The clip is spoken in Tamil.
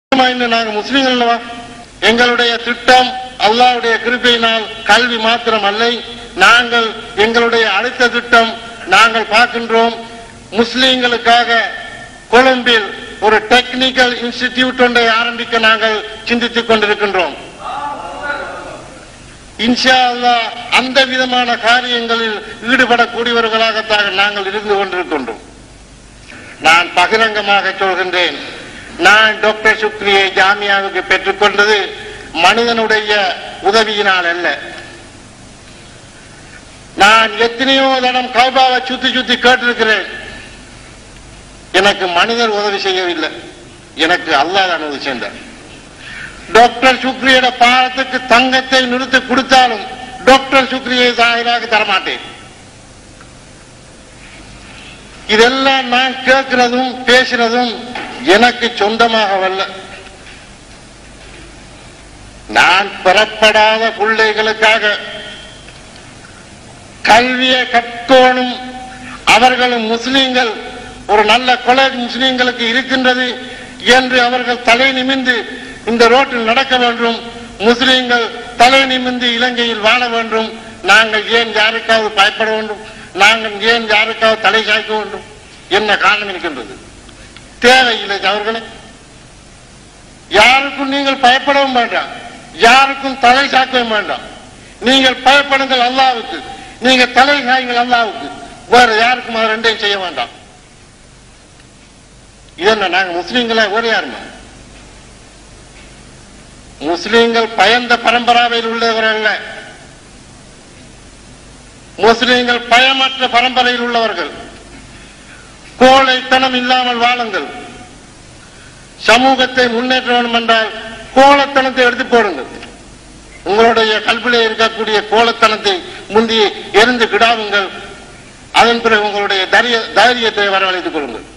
இன்னும் நாங்க முஸ்லீம்கள் அல்லவா எங்களுடைய திட்டம் அல்லாஹ்வுடைய கிருபையினால் கல்வி மாத்திரம் அல்ல நாங்கள் எங்களுடைய அடுத்த திட்டம் நாங்கள் பார்க்கின்றோம் முஸ்லீம்களுக்காக கொழும்பில் ஒரு டெக்னிக்கல் இன்ஸ்டிடியூட் ஒன்றை ஆரம்பிக்க நாங்கள் சிந்தித்துக் கொண்டிருக்கின்றோம் இன்ஷா அல்லாஹ் அந்த விதமான காரியங்களில் ஈடுபடக்கூடியவர்களாகத்தான் நாங்கள் இருந்து கொண்டிருக்கின்றோம் நான் பகிரங்கமாக சொல்கின்றேன் நான் டாக்டர் சுக்ரியை ஜாமியாவுக்கு பெற்றுக்கொண்டது மனிதனுடைய உதவியினால் அல்ல நான் எத்தனையோ தடம் கௌபாவை சுத்தி சுத்தி கேட்டிருக்கிறேன் எனக்கு மனிதர் உதவி செய்யவில்லை எனக்கு அல்லாஹ் தான் உதவி செய்தார் டாக்டர் சுக்ரியோட பாடத்துக்கு தங்கத்தை நிறுத்தி கொடுத்தாலும் டாக்டர் சுக்ரியை சாயிராக தரமாட்டேன் இதெல்லாம் நான் கேட்கிறதும் பேசுறதும் எனக்கு சொந்தமாகவல்ல நான் பெறப்படாத பிள்ளைகளுக்காக கல்வியை கற்கோணும் அவர்களும் முஸ்லீம்கள் ஒரு நல்ல கொலேஜ் முஸ்லீம்களுக்கு இருக்கின்றது என்று அவர்கள் தலை நிமிந்து இந்த ரோட்டில் நடக்க வேண்டும் முஸ்லீம்கள் தலை நிமிந்து இலங்கையில் வாழ வேண்டும் நாங்கள் ஏன் யாருக்காவது பயப்பட வேண்டும் நாங்கள் ஏன் யாருக்காவது தலை சாய்க்க வேண்டும் என்ன காரணம் இருக்கின்றது தேவையில்லை அவர்களே யாருக்கும் நீங்கள் பயப்படவும் வேண்டாம் யாருக்கும் தலை சாக்கவும் வேண்டாம் நீங்கள் பயப்படுங்கள் அல்லாவுக்கு நீங்க தலை சாயுங்கள் அல்லாவுக்கு வேற யாருக்கும் அது ரெண்டையும் செய்ய வேண்டாம் இதென்ன நாங்க முஸ்லீம்களா வேறு யாருமா முஸ்லீம்கள் பயந்த பரம்பராவில் உள்ளவர்கள் அல்ல முஸ்லீம்கள் பயமற்ற பரம்பரையில் உள்ளவர்கள் கோழைத்தனம் இல்லாமல் வாழுங்கள் சமூகத்தை முன்னேற்ற வேண்டும் என்றால் கோலத்தனத்தை எடுத்து போடுங்கள் உங்களுடைய கல்விலே இருக்கக்கூடிய கோலத்தனத்தை முந்தி எரிந்து கிடாவுங்கள் அதன் பிறகு உங்களுடைய தைரிய- தைரியத்தை வரவழைத்துக் கொள்ளுங்கள்